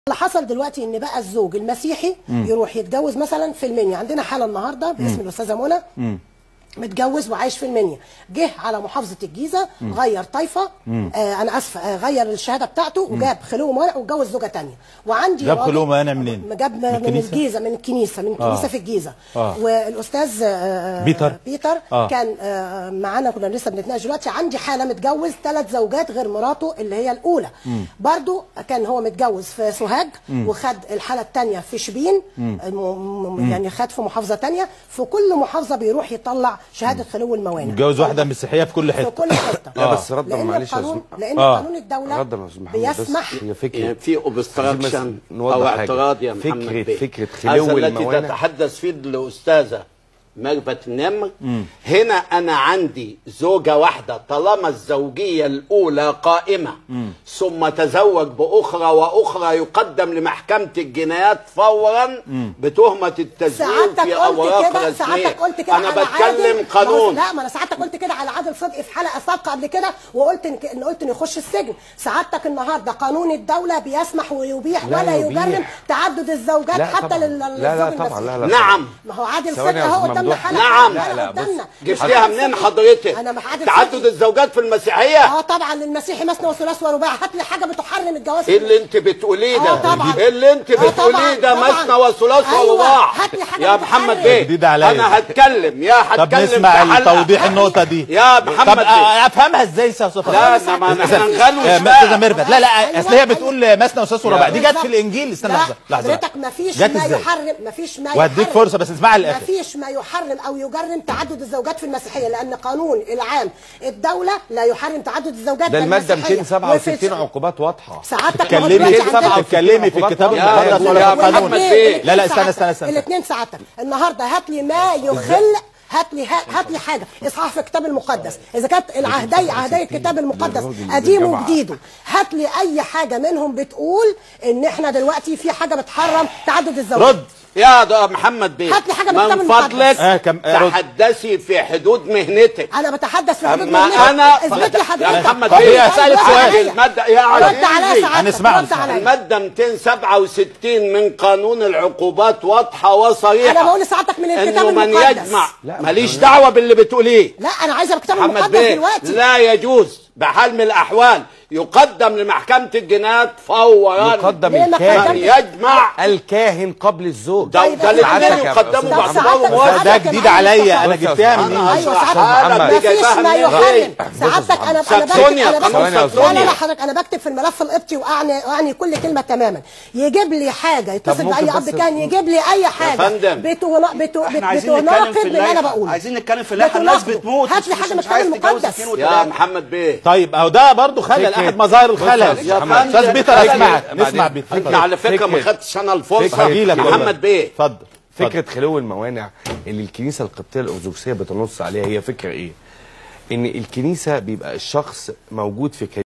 اللي حصل دلوقتي ان بقى الزوج المسيحي يروح يتجوز مثلا في المنيا عندنا حاله النهارده باسم الاستاذه منى متجوز وعايش في المنيا جه على محافظه الجيزه غير طايفه آه انا اسفه آه غير الشهاده بتاعته وجاب خلوه موانع واتجوز زوجه تانية وعندي جاب راجل- خلوه موانع منين؟ جاب من من, من الكنيسة؟ الجيزه من الكنيسه من الكنيسه آه. في الجيزه آه. والاستاذ آه بيتر؟ بيتر آه. كان آه معانا كنا لسه بنتناقش دلوقتي عندي حاله متجوز ثلاث زوجات غير مراته اللي هي الاولى برضو كان هو متجوز في سوهاج وخد الحاله الثانيه في شبين الم- م- يعني خد في محافظه ثانيه في كل محافظه بيروح يطلع شهاده خلو الموانع متجوز واحده مسيحيه في كل في حته كل حته لا بس ردا لان معلش يا القانون زم- لان آه. قانون الدوله ردا يا استاذ محمد بس بيسمح هي فكره يعني في اوبستراكشن نوضح او حاجة. اعتراض يا محمد فكرة- بيه. فكرة خلو هذا التي الموانع. تتحدث فيه الاستاذه مجبة النمر هنا انا عندي زوجة واحدة طالما الزوجية الاولى قائمة ثم تزوج باخرى واخرى يقدم لمحكمة الجنايات فورا بتهمة التزوير سعادتك في قلت اوراق كده رسمية سعادتك قلت كده انا على بتكلم عادل قانون لا ما انا سعادتك قلت كده على عادل صدقي في حلقه سابقه قبل كده وقلت ان إن قلت انه يخش السجن سعادتك النهارده قانون الدوله بيسمح ويبيح لا ولا يبيح. يجرم تعدد الزوجات لا حتى طبعا لل- لا للزوج لا طبعا المسيحي. لا لا نعم ما هو عادل ثواني صدقي يا اهو أستاذ قدامنا ممدوح. حلقه نعم. حلقة لا، لا، بص. قدامنا جبتيها عادل منين صدقي. حضرتك انا مع عادل تعدد صدقي. الزوجات في المسيحية اه طبعا المسيحي مثنى وثلاث ورباع هات لي حاجه بتحرم الجواز ايه اللي انت بتقوليه ده؟ آه طبعا. ايه اللي انت آه بتقوليه ده طبعا، مثنى طبعا. وثلاث أيوة، ورباع هات لي حاجة يا بتحرم. محمد بيه جديد عليا. انا هتكلم يا هتكلم طب نسمع في حلقة. توضيح النقطه دي يا محمد طب بيه آه، افهمها ازاي يا استاذ لا انما احنا نغلوش استاذه بقى ميرفت لا لا أيوة، اصل هي أيوة. بتقول مثنى وثلاث ورباع دي جت بالظبط. في الانجيل استنى لا، لحظه لحظه حضرتك ما فيش جت ما ازاي؟ يحرم ما فيش ما وهديك يحرم- فرصة بس اسمعها للآخر. ما فيش ما يحرم او يجرم تعدد الزوجات في المسيحيه لان قانون العام الدوله لا يحرم تعدد الزوجات ده في الماده المسيحية. 267 وفي- عقوبات واضحه سعادتك ما هو اتكلمي دلوقتي عندنا- اتكلمي في الكتاب يا المقدس يا ولا في محمد القانون بيه. لا لا استنى استنى استنى الاثنين سعادتك النهارده هات لي ما يخل هات لي هات لي حاجه اصحاح في الكتاب المقدس اذا كانت العهدي عهدي الكتاب المقدس قديم وجديده هات لي اي حاجه منهم بتقول ان احنا دلوقتي في حاجه بتحرم تعدد الزوجات رد يا ده محمد بيه هات لي حاجة من الكتاب من المقدس. فضلك آه، كم- آه، رد. تحدثي في حدود مهنتك انا بتحدث في حدود اما مهنتك. انا اثبت لي يا حضرتك محمد طب هي بيه هسألك رد سؤال. عليا. المادة يا رد عليا عزيزي سعادتك هنسمعه، رد نسمعه. عليا المادة 267 من قانون العقوبات واضحة وصريحة انا بقول لسعادتك من الكتاب انه من المقدس يجمع لا، ماليش دعوة باللي بتقوليه لا انا عايزه الكتاب محمد المقدس بيه دلوقتي لا يجوز بحال من الاحوال يقدم لمحكمة الجنايات فورا يقدم ليه ما الكاهن من يجمع الكاهن قبل الزوج ده طيب ده إحنا الاثنين عندك- يقدموا طب بعض سعادتك- بعض ده سعادتك جديد معايا عليا انا بص يا جبتها أستاذ من أنا ايوه هشرح سعادتك لك ما دي فيش جايباها ما منين يحرم دي؟ سعادتك انا انا بكتب ساكسونيا، انا بكتب قانون لا لا ساكسونيا. لا حضرتك انا بكتب في الملف القبطي واعني واعني كل كلمه تماما يجيب لي حاجه يتصل ممكن باي اب بس- كان يجيب لي اي حاجه فندم. بتونا- بتو- احنا بت- عايزين نتكلم بتناقض في اللي انا اللائحه بقوله عايزين نتكلم في اللائحه الناس بتناقضه. بتموت هات لي مش- حاجه من مش الكتاب عايز تتجوز المقدس اثنين يا وثلاثه محمد بيه طيب اهو ده برضه خلل فكرة- احد مظاهر بص الخلل يا فندم. استاذ بيتر خلل. اسمعك بعدين. نسمع بيتر انت اتفضل. على فكرة ما فكرة- خدتش انا الفرصة فكرة- هجيلك والله. محمد بيه اتفضل فكره خلو الموانع اللي الكنيسه القبطيه الارثوذكسيه بتنص عليها هي فكره ايه؟ ان الكنيسه بيبقى الشخص موجود في